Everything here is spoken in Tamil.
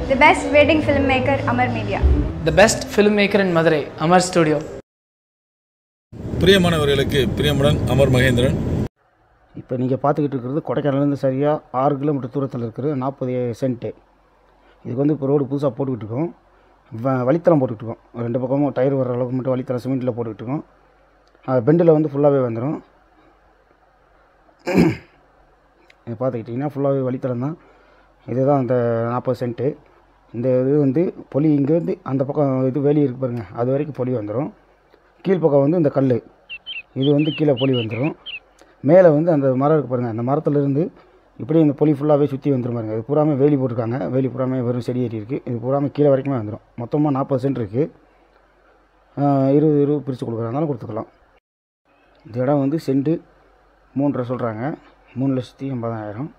The best wedding filmmaker, Amar Media. The best filmmaker in Madurai, Amar Studio. பிரியமானவர்களுக்கு பிரியமுடன் Amar Mahendran இப்போ நீங்கள் பார்த்துக்கிட்டு இருக்கிறது கொடைக்கானல்லேருந்து சரியாக ஆறு கிலோமீட்டர் தூரத்தில் இருக்கிற நாற்பது சென்ட்டு இதுக்கு வந்து இப்போ ரோடு புதுசாக போட்டுக்கிட்டு இருக்கோம் வ- வழித்தடம் போட்டுக்கிட்டு இருக்கோம் ரெண்டு பக்கமும் டயர் வர அளவுக்கு மட்டும் வழித்தடம் சிமெண்ட்டில் போட்டுக்கிட்டு இருக்கோம் அது பெண்டில் வந்து ஃபுல்லாகவே வந்துடும் இது பார்த்துக்கிட்டிங்கன்னா ஃபுல்லாகவே வழித்தடம் தான் இதுதான் அந்த நாற்பது சென்ட்டு இந்த இது வந்து பொலி இங்கேருந்து அந்த பக்கம் இது வேலி இருக்கு பாருங்க அது வரைக்கும் பொலி வந்துடும் கீழ்ப்பக்கம் வந்து இந்த கல் இது வந்து கீழே பொலி வந்துடும் மேலே வந்து அந்த மரம் இருக்கு பாருங்கள் அந்த மரத்துலேருந்து இப்படி இந்த பொலி ஃபுல்லாகவே சுற்றி வந்துடும் பாருங்க இது பூராமே வேலி போட்டிருக்காங்க வேலி பூராமே வெறும் செடி ஏறி இருக்குது இது பூராமே கீழே வரைக்குமே வந்துடும் மொத்தமாக நாற்பது சென்ட் இருக்குது இருபது இருபது பிரித்து கொடுக்குறதுனால கொடுத்துக்கலாம் இந்த இடம் வந்து சென்ட்டு மூன்றரை சொல்கிறாங்க மூணு லட்சத்தி எண்பதாயிரம்